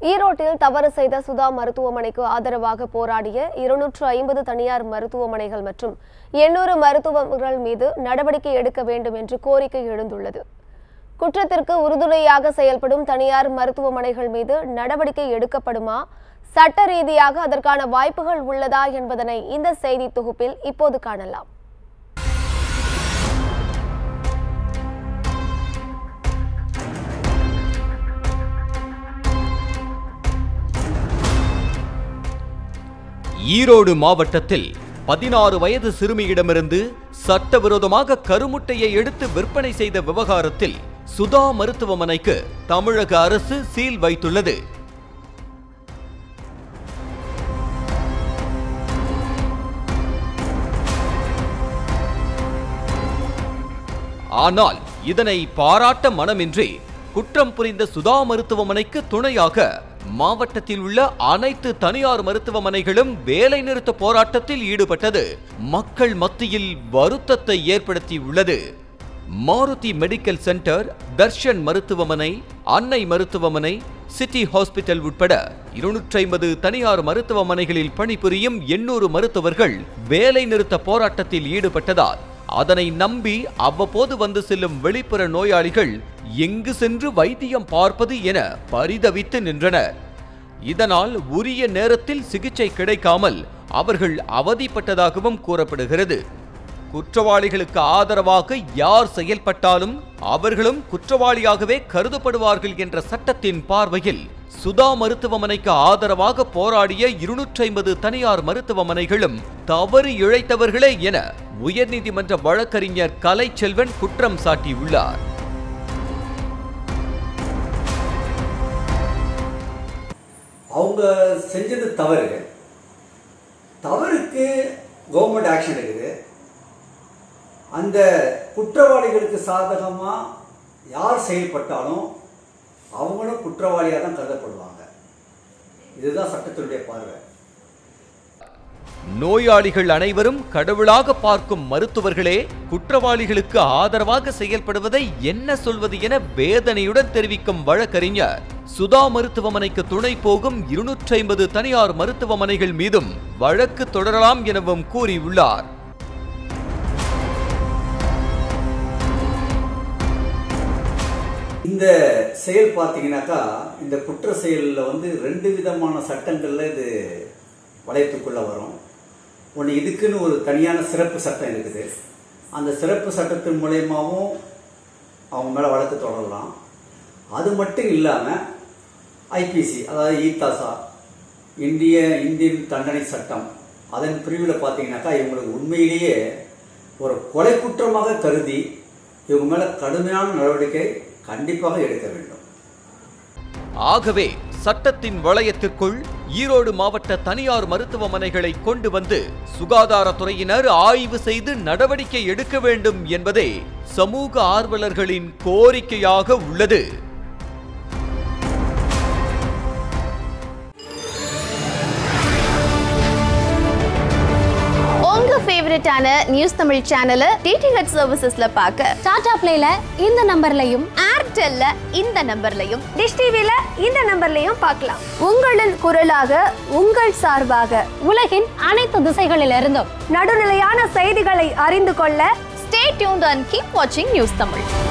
ஈரோட்டில் தவறு செய்த சுதா மருத்துவமனைக்கு ஆதரவாக போராடிய இருநூற்று ஐம்பது தனியார் மருத்துவமனைகள் மற்றும் எண்ணூறு மருத்துவர்கள் மீது நடவடிக்கை எடுக்க வேண்டும் என்று கோரிக்கை எழுந்துள்ளது குற்றத்திற்கு உறுதுணையாக செயல்படும் தனியார் மருத்துவமனைகள் மீது நடவடிக்கை எடுக்கப்படுமா சட்ட ரீதியாக அதற்கான வாய்ப்புகள் உள்ளதா என்பதனை இந்த செய்தி தொகுப்பில் இப்போது காணலாம் ஈரோடு மாவட்டத்தில் பதினாறு வயது சிறுமியிடமிருந்து சட்டவிரோதமாக கருமுட்டையை எடுத்து விற்பனை செய்த விவகாரத்தில் சுதா மருத்துவமனைக்கு தமிழக அரசு சீல் வைத்துள்ளது ஆனால் இதனை பாராட்ட மனமின்றி குற்றம் புரிந்த சுதா மருத்துவமனைக்கு துணையாக மாவட்டத்தில் உள்ள அனைத்து தனியார் மருத்துவமனைகளும் வேலைநிறுத்த போராட்டத்தில் ஈடுபட்டது மக்கள் மத்தியில் வருத்தத்தை ஏற்படுத்தியுள்ளது மாருதி மெடிக்கல் சென்டர் தர்ஷன் மருத்துவமனை அன்னை மருத்துவமனை சிட்டி ஹாஸ்பிட்டல் உட்பட இருநூற்றி ஐம்பது தனியார் மருத்துவமனைகளில் பணிபுரியும் எண்ணூறு மருத்துவர்கள் வேலை நிறுத்த போராட்டத்தில் ஈடுபட்டதால் அதனை நம்பி அவ்வப்போது வந்து செல்லும் வெளிப்புற நோயாளிகள் எங்கு சென்று வைத்தியம் பார்ப்பது என பரிதவித்து நின்றனர் இதனால் உரிய நேரத்தில் சிகிச்சை கிடைக்காமல் அவர்கள் அவதிப்பட்டதாகவும் கூறப்படுகிறது குற்றவாளிகளுக்கு ஆதரவாக யார் செயல்பட்டாலும் அவர்களும் குற்றவாளியாகவே கருதப்படுவார்கள் என்ற சட்டத்தின் பார்வையில் சுதா மருத்துவமனைக்கு ஆதரவாக போராடிய இருநூற்றி ஐம்பது தனியார் மருத்துவமனைகளும் தவறு இழைத்தவர்களே என உயர்நீதிமன்ற வழக்கறிஞர் கலைச்செல்வன் குற்றம் சாட்டியுள்ளார் அவங்க செஞ்சது தவறு தவறுக்கு கவர்மெண்ட் ஆக்ஷன் எடுக்குது அந்த குற்றவாளிகளுக்கு சாதகமாக யார் செயல்பட்டாலும் அவங்களும் குற்றவாளியாக தான் கருதப்படுவாங்க இதுதான் சட்டத்தினுடைய பார்வை நோயாளிகள் அனைவரும் கடவுளாக பார்க்கும் மருத்துவர்களே குற்றவாளிகளுக்கு ஆதரவாக செயல்படுவதை என்ன சொல்வது என வேதனையுடன் தெரிவிக்கும் வழக்கறிஞர் சுதா மருத்துவமனைக்கு துணை போகும் இருநூற்றி ஐம்பது தனியார் மருத்துவமனைகள் மீதும் வழக்கு தொடரலாம் எனவும் கூறியுள்ளார் இந்த செயல் பார்த்தீங்கன்னாக்கா இந்த குற்ற செயலில் வந்து ரெண்டு விதமான சட்டங்களில் இது வளையத்துக்குள்ளே வரும் ஒன்று இதுக்குன்னு ஒரு தனியான சிறப்பு சட்டம் இருக்குது அந்த சிறப்பு சட்டத்தின் மூலயமாவும் அவங்க மேலே வழக்கு தொடரலாம் அது மட்டும் இல்லாமல் ஐபிசி அதாவது ஈத்தாசா இந்திய இந்தியன் தண்டனை சட்டம் அதன் பிரிவில் பார்த்தீங்கன்னாக்கா இவங்களுக்கு உண்மையிலேயே ஒரு கொலை குற்றமாக கருதி இவங்க மேலே கடுமையான நடவடிக்கை கண்டிப்பாக எடுக்க வேண்டும் ஆகவே சட்டத்தின் வளையத்திற்குள் ஈரோடு மாவட்ட தனியார் மருத்துவமனைகளை கொண்டு வந்து சுகாதாரத்துறையினர் ஆய்வு செய்து நடவடிக்கை எடுக்க வேண்டும் என்பதே சமூக ஆர்வலர்களின் கோரிக்கையாக உள்ளது உங்க ஃபேவரட்டான நியூஸ் தமிழ் சேனலை டிடிஹெச் சர்வீசஸ்ல பார்க்க டாடா பிளேல இந்த நம்பர்லையும் ஏர்டெல்ல இந்த நம்பர்லையும் டிஷ் டிவில இந்த நம்பர்லையும் பார்க்கலாம் உங்களின் குரலாக உங்கள் சார்பாக உலகின் அனைத்து திசைகளிலிருந்தும் நடுநிலையான செய்திகளை அறிந்து கொள்ள ஸ்டே டியூன்ட் அண்ட் கீப் வாட்சிங் நியூஸ் தமிழ்